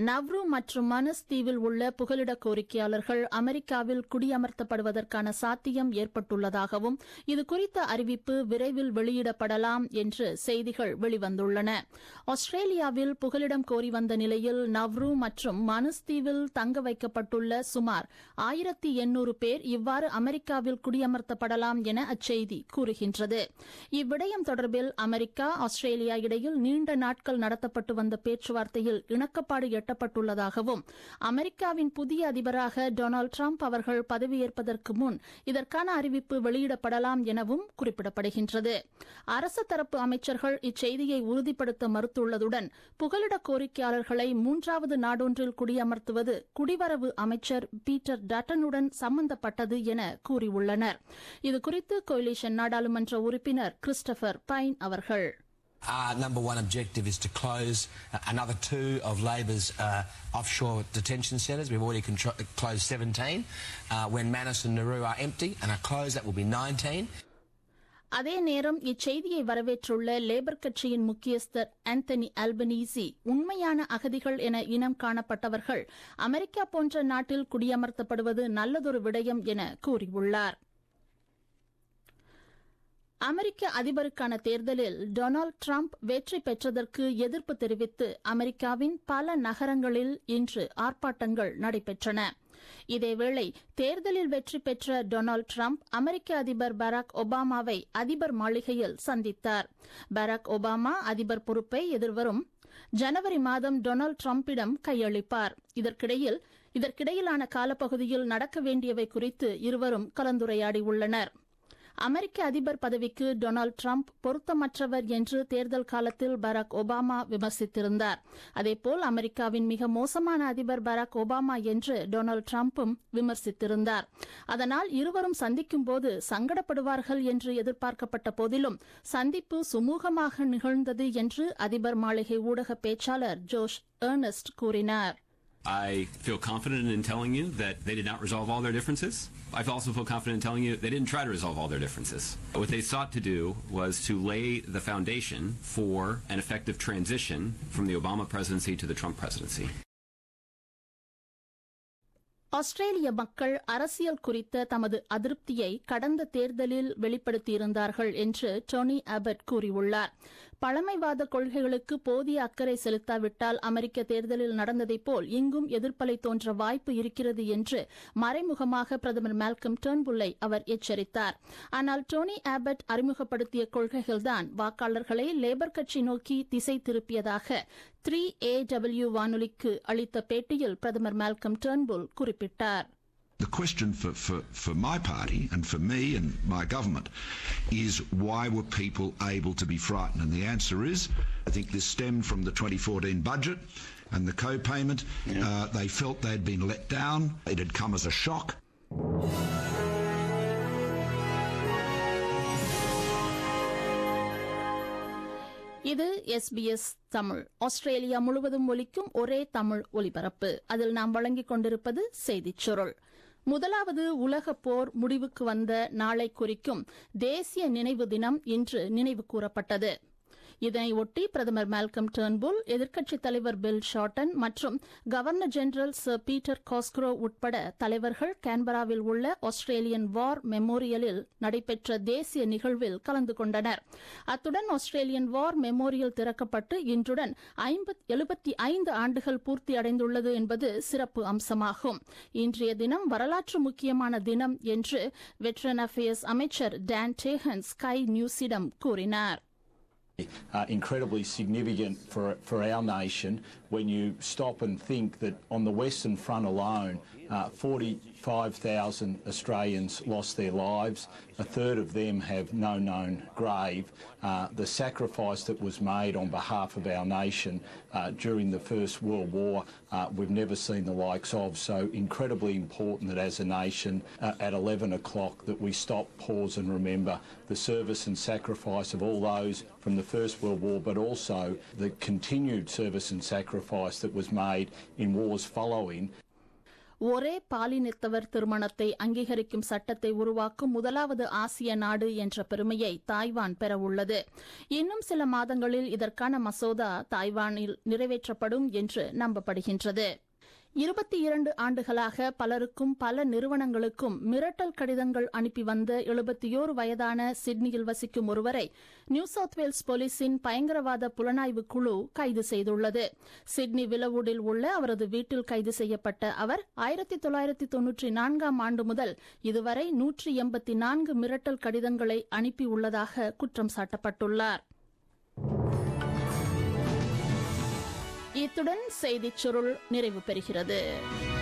Nauru மற்றும் மனஸ் தீவில் உள்ள புகலிட கோரிக்கையாளர்கள் அமெரிக்காவில் குடியமர்த்தப்படுவதற்கான சாத்தியம் ஏற்பட்டுள்ளதாகவும் இதுகுறித்த அறிவிப்பு விரைவில் வெளியிடப்படலாம் என்று செய்திகள் வெளிவந்துள்ளன ஆஸ்திரேலியாவில் புகலிடம் கோரி வந்த நிலையில் நவ்ரு மற்றும் மனஸ் தீவில் தங்க வைக்கப்பட்டுள்ள சுமார் ஆயிரத்தி எண்ணூறு பேர் இவ்வாறு அமெரிக்காவில் குடியமர்த்தப்படலாம் என அச்செய்தி கூறுகின்றது இவ்விடயம் தொடர்பில் அமெரிக்கா ஆஸ்திரேலியா இடையில் நீண்ட நாட்கள் நடத்தப்பட்டு வந்த பேச்சுவார்த்தையில் இணக்கப்பாடு எட்டப்பட்டுள்ளதாகவும் அமெரிக்காவின் புதிய அதிபராக டொனால்டு டிரம்ப் அவர்கள் பதவியேற்பதற்கு முன் இதற்கான அறிவிப்பு வெளியிடப்படலாம் எனவும் குறிப்பிடப்படுகின்றது அரசு தரப்பு அமைச்சர்கள் இச்செய்தியை உறுதிப்படுத்த மறுத்துள்ளதுடன் புகலிட கோரிக்கையாளர்களை மூன்றாவது நாடொன்றில் குடியமர்த்துவது குடிவரவு அமைச்சர் பீட்டர் டட்டனுடன் சம்பந்தப்பட்டது என கூறியுள்ளனர் இதுகுறித்து கொயிலிஷன் நாடாளுமன்ற உறுப்பினர் கிறிஸ்டபர் பைன் அவர்கள் Our number one objective is to close uh, another two of Labor's uh, offshore detention centres. We've already contro- closed 17. Uh, when Manus and Nauru are empty and are closed, that will be 19. அதே நேரம் இச்செய்தியை வரவேற்றுள்ள labour கட்சியின் முக்கியஸ்தர் Anthony Albanese உண்மையான அகதிகள் என இனம் காணப்பட்டவர்கள் America போன்ற நாட்டில் குடியமர்த்தப்படுவது நல்லதொரு விடயம் என கூறியுள்ளார் அமெரிக்க அதிபருக்கான தேர்தலில் டொனால்டு டிரம்ப் வெற்றி பெற்றதற்கு எதிர்ப்பு தெரிவித்து அமெரிக்காவின் பல நகரங்களில் இன்று ஆர்ப்பாட்டங்கள் நடைபெற்றன இதேவேளை தேர்தலில் வெற்றி பெற்ற டொனால்டு டிரம்ப் அமெரிக்க அதிபர் பராக் ஒபாமாவை அதிபர் மாளிகையில் சந்தித்தார் பராக் ஒபாமா அதிபர் பொறுப்பை எதிர்வரும் ஜனவரி மாதம் டொனால்டு டிரம்பிடம் கையளிப்பார் இதற்கிடையில் இதற்கிடையிலான காலப்பகுதியில் நடக்க வேண்டியவை குறித்து இருவரும் கலந்துரையாடியுள்ளனா் அமெரிக்க அதிபர் பதவிக்கு டொனால்டு டிரம்ப் பொருத்தமற்றவர் என்று தேர்தல் காலத்தில் பராக் ஒபாமா விமர்சித்திருந்தார் அதேபோல் அமெரிக்காவின் மிக மோசமான அதிபர் பராக் ஒபாமா என்று டொனால்டு டிரம்பும் விமர்சித்திருந்தார் அதனால் இருவரும் சந்திக்கும்போது சங்கடப்படுவார்கள் என்று எதிர்பார்க்கப்பட்ட போதிலும் சந்திப்பு சுமூகமாக நிகழ்ந்தது என்று அதிபர் மாளிகை ஊடக பேச்சாளர் ஜோஷ் ஏர்னஸ்ட் கூறினார் I feel confident in telling you that they did not resolve all their differences. I also feel confident in telling you they didn't try to resolve all their differences. What they sought to do was to lay the foundation for an effective transition from the Obama presidency to the Trump presidency. ஆஸ்திரேலிய மக்கள் அரசியல் குறித்த தமது அதிருப்தியை கடந்த தேர்தலில் வெளிப்படுத்தியிருந்தார்கள் என்று Dhoni about கூறியுள்ளார் பழமைவாத கொள்கைகளுக்கு போதிய அக்கறை செலுத்தாவிட்டால் அமெரிக்க தேர்தலில் நடந்ததைப் போல் இங்கும் எதிர்ப்பலை தோன்ற வாய்ப்பு இருக்கிறது என்று மறைமுகமாக பிரதமர் மால்கம் டேர்ன்புல்லை அவர் எச்சரித்தார் ஆனால் டோனி ஆபட் அறிமுகப்படுத்திய கொள்கைகள்தான் வாக்காளர்களை லேபர் கட்சி நோக்கி திசை திருப்பியதாக த்ரீ ஏ டபிள்யூ வானொலிக்கு அளித்த பேட்டியில் பிரதமர் மால்கம் டேர்ன்புல் குறிப்பிட்டார் The question for, for, for my party and for me and my government is why were people able to be frightened? And the answer is, I think this stemmed from the 2014 budget and the co-payment. Uh, they felt they'd been let down. It had come as a shock. இது SBS Tamil Australia முழுவதும் ஒலிக்கும் ஒரே தமிழ் ஒலிபரப்பு அதில் நாம் வழங்கிக் கொண்டிருப்பது செய்திச் சுருள் முதலாவது உலகப் போர் முடிவுக்கு வந்த நாளை குறிக்கும் தேசிய நினைவு தினம் இன்று நினைவு கூறப்பட்டது இதனையொட்டி பிரதமர் மால்கம் டேர்ன்புல் எதிர்க்கட்சித் தலைவர் பில் ஷார்டன் மற்றும் governor general sir Peter Cosgrove உட்பட தலைவர்கள் கேன்பராவில் உள்ள ஆஸ்திரேலியன் வார் மெமோரியலில் நடைபெற்ற தேசிய நிகழ்வில் கலந்து கொண்டனர் அத்துடன் ஆஸ்திரேலியன் வார் மெமோரியல் திறக்கப்பட்டு இன்றுடன் எழுபத்தி ஐந்து ஆண்டுகள் பூர்த்தியடைந்துள்ளது என்பது சிறப்பு அம்சமாகும் இன்றைய தினம் வரலாற்று முக்கியமான தினம் என்று வெட்ரன் அஃபேர்ஸ் அமைச்சர் டான் டேஹன் ஸ்கை நியூஸிடம் கூறினார் Uh, incredibly significant for for our nation when you stop and think that on the Western Front alone, uh, 45,000 Australians lost their lives. A third of them have no known grave. Uh, the sacrifice that was made on behalf of our nation uh, during the First World War, uh, we've never seen the likes of. So incredibly important that as a nation, uh, at 11 o'clock, that we stop, pause, and remember the service and sacrifice of all those from the First World War, but also the continued service and sacrifice that was made in wars following. ஒரே பாலினத்தவர் திருமணத்தை அங்கீகரிக்கும் சட்டத்தை உருவாக்கும் முதலாவது ஆசிய நாடு என்ற பெருமையை தாய்வான் பெறவுள்ளது இன்னும் சில மாதங்களில் இதற்கான மசோதா தாய்வானில் நிறைவேற்றப்படும் என்று நம்பப்படுகின்றது இருபத்தி இரண்டு ஆண்டுகளாக பலருக்கும் பல நிறுவனங்களுக்கும் மிரட்டல் கடிதங்கள் அனுப்பி வந்த எழுபத்தியோரு வயதான சிட்னியில் வசிக்கும் ஒருவரை நியூ சவுத் வேல்ஸ் போலீசின் பயங்கரவாத புலனாய்வு குழு கைது செய்துள்ளது சிட்னி விலவூடில் உள்ள அவரது வீட்டில் கைது செய்யப்பட்ட அவர் ஆயிரத்தி தொள்ளாயிரத்தி தொன்னூற்றி நான்காம் ஆண்டு முதல் இதுவரை நூற்றி எண்பத்தி நான்கு மிரட்டல் கடிதங்களை அனுப்பியுள்ளதாக குற்றம் சாட்டப்பட்டுள்ளார் இத்துடன் செய்திச் சுருள் நிறைவு பெறுகிறது